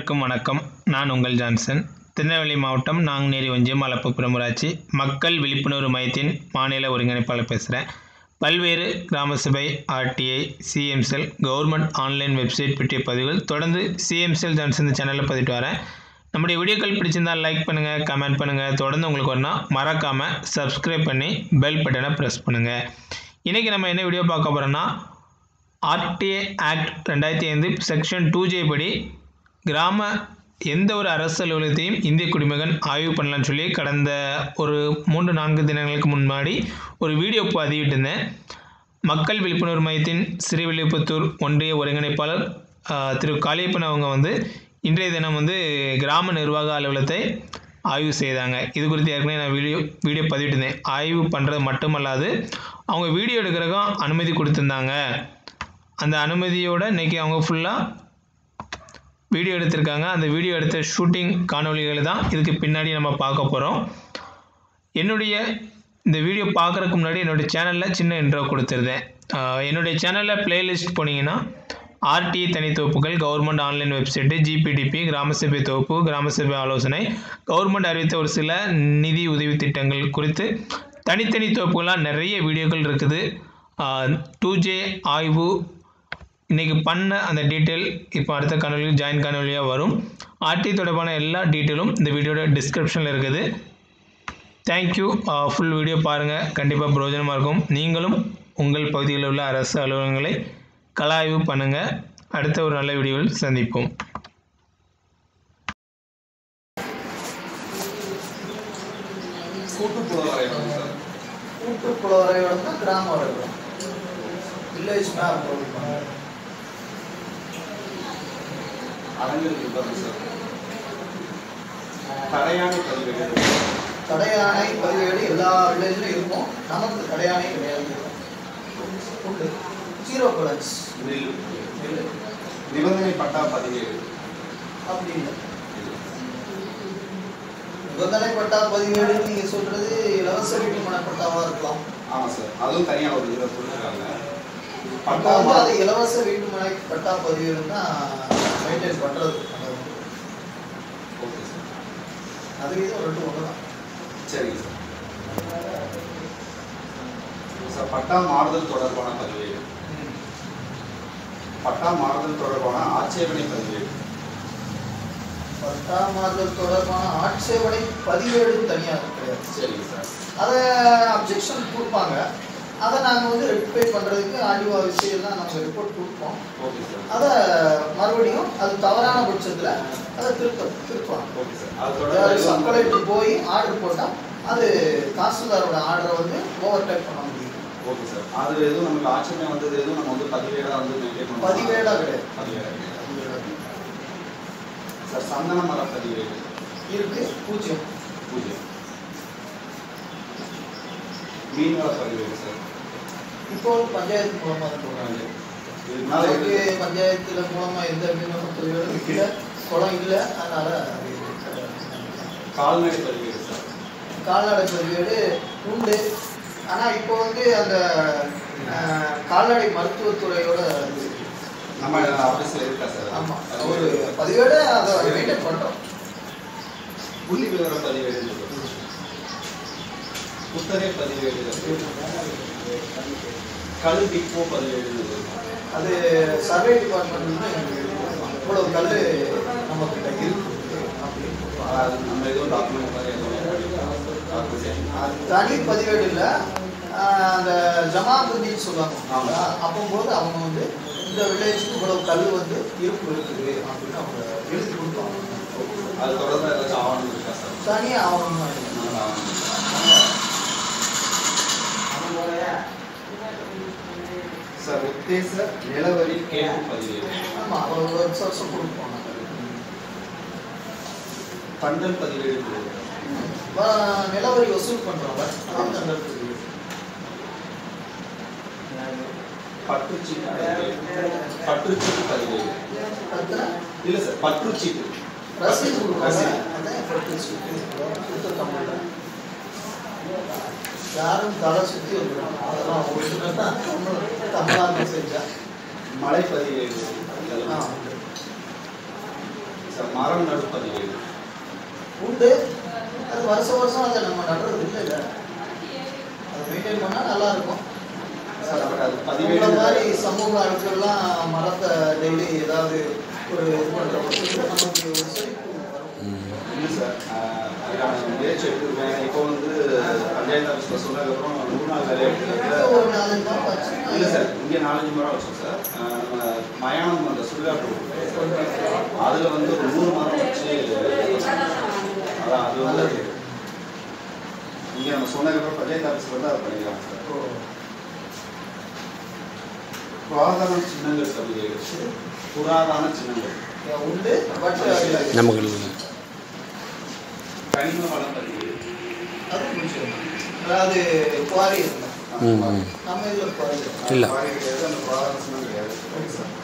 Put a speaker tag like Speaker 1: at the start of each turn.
Speaker 1: அனைவருக்கும் வணக்கம் நான் உங்கள் ஜான்சன் திருநெல்வேலி மாவட்டம் நாங்குநேரி ஒன்றியம் அளப்புப்புறம் ஊராட்சி மக்கள் விழிப்புணர்வு மையத்தின் மாநில ஒருங்கிணைப்பாளர் பேசுகிறேன் பல்வேறு கிராம சபை RTI CM cell government online website பற்றிய பதிவுகள் தொடர்ந்து சிஎம்செல் ஜான்சன் இந்த சேனலில் பதிவிட்டு வரேன் நம்முடைய வீடியோக்கள் பிடிச்சிருந்தால் லைக் பண்ணுங்கள் கமெண்ட் பண்ணுங்கள் தொடர்ந்து உங்களுக்கு வரணும் மறக்காமல் சப்ஸ்கிரைப் பண்ணி பெல் பட்டனை ப்ரெஸ் பண்ணுங்கள் இன்றைக்கி நம்ம என்ன வீடியோ பார்க்க போகிறோன்னா ஆர்டிஏ ஆக்ட் ரெண்டாயிரத்தி ஐந்து செக்ஷன் டூ ஜே படி கிராம எந்த ஒரு அரசு அலுவலகத்தையும் இந்திய குடிமகன் ஆய்வு பண்ணலான்னு சொல்லி கடந்த ஒரு மூன்று நான்கு தினங்களுக்கு முன்னாடி ஒரு வீடியோ பதிவிட்டிருந்தேன் மக்கள் விழிப்புணர்வு மையத்தின் ஸ்ரீவில்லிபுத்தூர் ஒன்றிய ஒருங்கிணைப்பாளர் ஆஹ், திரு காளியப்பன் அவங்க வந்து இன்றைய தினம் வந்து கிராம நிர்வாக அலுவலகத்தை ஆய்வு செய்தாங்க இது குறித்து ஏற்கனவே நான் வீடியோ வீடியோ பதிவிட்டிருந்தேன் ஆய்வு பண்ணுறது மட்டுமல்லாது அவங்க வீடியோ எடுக்கிறதுக்கும் அனுமதி கொடுத்துருந்தாங்க அந்த அனுமதியோட இன்னைக்கு அவங்க ஃபுல்லாக வீடியோ எடுத்திருக்காங்க அந்த வீடியோ எடுத்த ஷூட்டிங் காணொளிகளை தான் இதுக்கு பின்னாடி நம்ம பார்க்க போகிறோம் என்னுடைய இந்த வீடியோ பார்க்குறதுக்கு முன்னாடி என்னுடைய சேனலில் சின்ன இன்ட்ரோ கொடுத்துருந்தேன் ஆஹ் என்னுடைய சேனலில் பிளேலிஸ்ட் போனீங்கன்னா ஆர்டிஐ தனித்தொகுப்புகள் கவர்மெண்ட் ஆன்லைன் வெப்சைட்டு ஜிபிடிபி கிராம சபை தொகுப்பு கிராம சபை ஆலோசனை கவர்மெண்ட் அறிவித்த ஒரு சில நிதி உதவி திட்டங்கள் குறித்து தனித்தனி தொகுப்புகளாக நிறைய வீடியோக்கள் இருக்குது டூ ஜே ஆய்வு இன்றைக்கி பண்ண அந்த டீட்டெயில் இப்போ அடுத்த காணொலியில் ஜாயின் காணொலியாக வரும் ஆர்டி தொடர்பான எல்லா டீட்டெயிலும் இந்த வீடியோட டிஸ்கிரிப்ஷனில் இருக்குது தேங்க்யூ ஃபுல் வீடியோ பாருங்கள் கண்டிப்பாக பிரயோஜனமாக இருக்கும் நீங்களும் உங்கள் பகுதியில் உள்ள அரசு அலுவலகங்களை கள ஆய்வு பண்ணுங்கள் அடுத்த ஒரு நல்ல வீடியோவில் சந்திப்போம்
Speaker 2: கூட்டுப்புற வரைபடம் சார்
Speaker 3: கூட்டுப்புற வரைபடம் தான் கிராம வரைபடம் வில்லேஜ் மேப்
Speaker 2: அரங்கிற்கு பாருங்க சார் தடையான பதிவேடு
Speaker 3: தடையானை பதிவேடு எல்லா வில்லேஜ்லையும் இருக்கும் நமக்கு தடையானை கிடையாது உண்டு ஜீரோ கலர்ஸ்
Speaker 2: இதில் நிபந்தனை பட்டா பதிவேடு
Speaker 3: அப்படி இல்லை நிபந்தனை பட்டா பதிவேடு நீங்க சொல்றது இலவச வீட்டுமனை பட்டாவா இருக்கலாம்
Speaker 2: ஆமாம் சார் அதுவும் தனியாக ஒரு இதில் சொல்லியிருக்காங்க
Speaker 3: அப்போ
Speaker 2: பட்டா
Speaker 3: வந்து அது இலவச வீட்டுமனை பட்டா பதிவேடு தான் மெயின்டைன் பண்றது
Speaker 2: ஓகே சார்
Speaker 3: அது இது ரெண்டு ஒன்று தான்
Speaker 2: சரிங்க சார் சார் பட்டா மாறுதல் தொடர்பான பதிவேடு பட்டா மாறுதல் தொடர்பான ஆட்சேபனை பதிவேடு
Speaker 3: பத்தாம் மாதம் தொடர்பான ஆட்சேபனை பதிவேடு தனியாக கிடையாது
Speaker 2: சரிங்க சார்
Speaker 3: அதை அப்ஜெக்ஷன் கொடுப்பாங்க அதை நாங்கள் வந்து ரெக்டிஃபை பண்ணுறதுக்கு ஆடியோ விஷயம்லாம் நம்ம ரிப்போர்ட் கொடுப்போம்
Speaker 2: ஓகே சார்
Speaker 3: அதை மறுபடியும் அது தவறான பட்சத்தில் அதை திருத்த திருப்பாங்க
Speaker 2: ஓகே சார் அது தொடர்பாக
Speaker 3: சப் கலெக்டர் போய் ஆர்டர் போட்டால் அது தாசில்தாரோட ஆர்டரை வந்து ஓவர் டேக் பண்ண முடியும்
Speaker 2: ஓகே சார் அது எதுவும் நமக்கு ஆட்சேபனை வந்தது எதுவும் நம்ம வந்து பதிவேடாக வந்து maintain பண்ணணும்.
Speaker 3: பதிவேடா கிடையாது.
Speaker 2: பதிவேடா கிடையாது. சார் சந்தன மர பதிவேடு
Speaker 3: இருக்கு பூஜ்ஜியம்
Speaker 2: பூஜ்ஜியம் மீன்வள பதிவேடு சார்
Speaker 3: இப்போ பஞ்சாயத்து மூலமாக தான் போகிறாங்க
Speaker 2: இதுக்கு மேலே
Speaker 3: அதுக்கு
Speaker 2: எது-
Speaker 3: பஞ்சாயத்துல மூலமா எந்த விண்ணப்பம் பதிவேடும் இல்லை குளம் இல்லை அதனால அது கிடையாது.
Speaker 2: கால்நடை பதிவேடு சார்
Speaker 3: கால்நடை பதிவேடு உண்டு ஆனா இப்போ வந்து அந்த அஹ், கால்நடை மருத்துவத்துறையோட இது.
Speaker 2: நம்ம ஆஃபீஸில் இருக்கா சார்
Speaker 3: ஆமா
Speaker 2: அது
Speaker 3: ஒரு பதிவேடு அதை மெயின்டைன் பண்றோம்
Speaker 2: புள்ளி விவர பதிவேடு இருக்கு. குத்தகை பதிவேடு கல் டிப்போ பதிவேடு இருக்கு.
Speaker 3: அது சர்வே டிபார்ட்மெண்ட் இவ்வளவு கல் நம்ம கிட்ட இருக்கு அப்படின்னு சொல்லுவாங்க.
Speaker 2: அது நம்ம எதுவும் டாக்குமெண்ட் மாதிரி எதுவும் documentation.
Speaker 3: அது தனி பதிவேடு இல்லை அந்த ஜமாபந்தின்னு சொல்லுவாங்க
Speaker 2: ஆமா.
Speaker 3: அப்போது அவங்க வந்து இந்த வில்லேஜுக்கு இவ்வளவு கல் வந்து இருப்பு இருக்குது அப்படின்னு அவங்க எழுதி கொடுப்பாங்க
Speaker 2: அது தொடர்பாக ஏதாச்சும் ஆவணம் இருக்கா சார்
Speaker 3: தனியா ஆவணமா இல்லை.
Speaker 2: நம்ம ஆவணம் சார் உத்தேச நிலவரி கேள்வி பதிவேடு
Speaker 3: ஆமா ஒரு வருஷம் வருஷம் கொடுப்போம் நாங்க.
Speaker 2: பண்டல் பதிவேடு இருக்கு.
Speaker 3: வ- நிலவரி வசூல் பண்றோம்ல அந்த அந்த பதிவேடு.
Speaker 2: பற்றுச்சீட்டு பதிவேடு பற்றுச்சீட்டு பதிவேடு
Speaker 3: அடுத்தது
Speaker 2: இல்ல சார் பற்றுச்சீட்டு
Speaker 3: ரசீது கொடுப்பாங்க
Speaker 2: ரசீது.
Speaker 3: அதான் பர்ச்சேஸ் கொடுத்த தமிழ்ல யாரும் தலை சுத்தி வந்துடும் அதெல்லாம் ஒரு தான் தமிழ் தமிழாக செஞ்சா
Speaker 2: மலை பதிவேடு
Speaker 3: ஆ.
Speaker 2: சார் மரம் நடு பதிவேடு
Speaker 3: உண்டு அது வருஷம் வருஷம் அதை நம்ம நடுறது இல்லை இல்லை அதை மெயின்டைன் பண்ணால் நல்லா இருக்கும்
Speaker 2: சார் அப்புறம் அது
Speaker 3: உங்களை
Speaker 2: பதிவேடு
Speaker 3: மாதிரி சமூக ஆட்கள்லாம் மரத்தை டெய்லி ஏதாவது ஒரு இது பண்ணுற பட்சத்தில் நமக்கு ஒரு செழிப்பு வரும்
Speaker 2: இல்லை சார் ஆஹ் அதுக்கான முயற்சி எடுத்துருக்கேன் இப்போ வந்து பஞ்சாயத்து ஆஃபீஸில் சொன்னதுக்கப்புறம் நூறு நாள் வேலை
Speaker 3: இங்க
Speaker 2: எடுத்துருக்கு
Speaker 3: ஒரு நாலஞ்சு நாள் வச்சு
Speaker 2: இல்லை சார் இங்கே நாலஞ்சு மரம் வச்சோம் சார் ஆஹ் நம்ம மயானம் அந்த சுடுகாட்டு அதில் வந்து ஒரு நூறு மரம் வச்சு அதான் அது வந்து இங்கே நம்ம சொன்னதுக்கப்புறம் பஞ்சாயத்து ஆஃபீஸில் வந்து அதை பண்ணிக்கலாம் சார் புராதன சின்னங்கள் பதிவேடு புராதன சின்னங்கள்
Speaker 3: உண்டு பட்
Speaker 4: நமக்கு
Speaker 2: கனிம வளம் பதிவேடு
Speaker 3: அது கொஞ்சம் அதாவது குவாரி இருக்கும்
Speaker 4: ம், ம்.
Speaker 3: நம்ம இதில் குவாரி இருக்கும்
Speaker 4: இல்லை
Speaker 2: குவாரி கிடையாது அந்த புராதன சின்னம் கிடையாது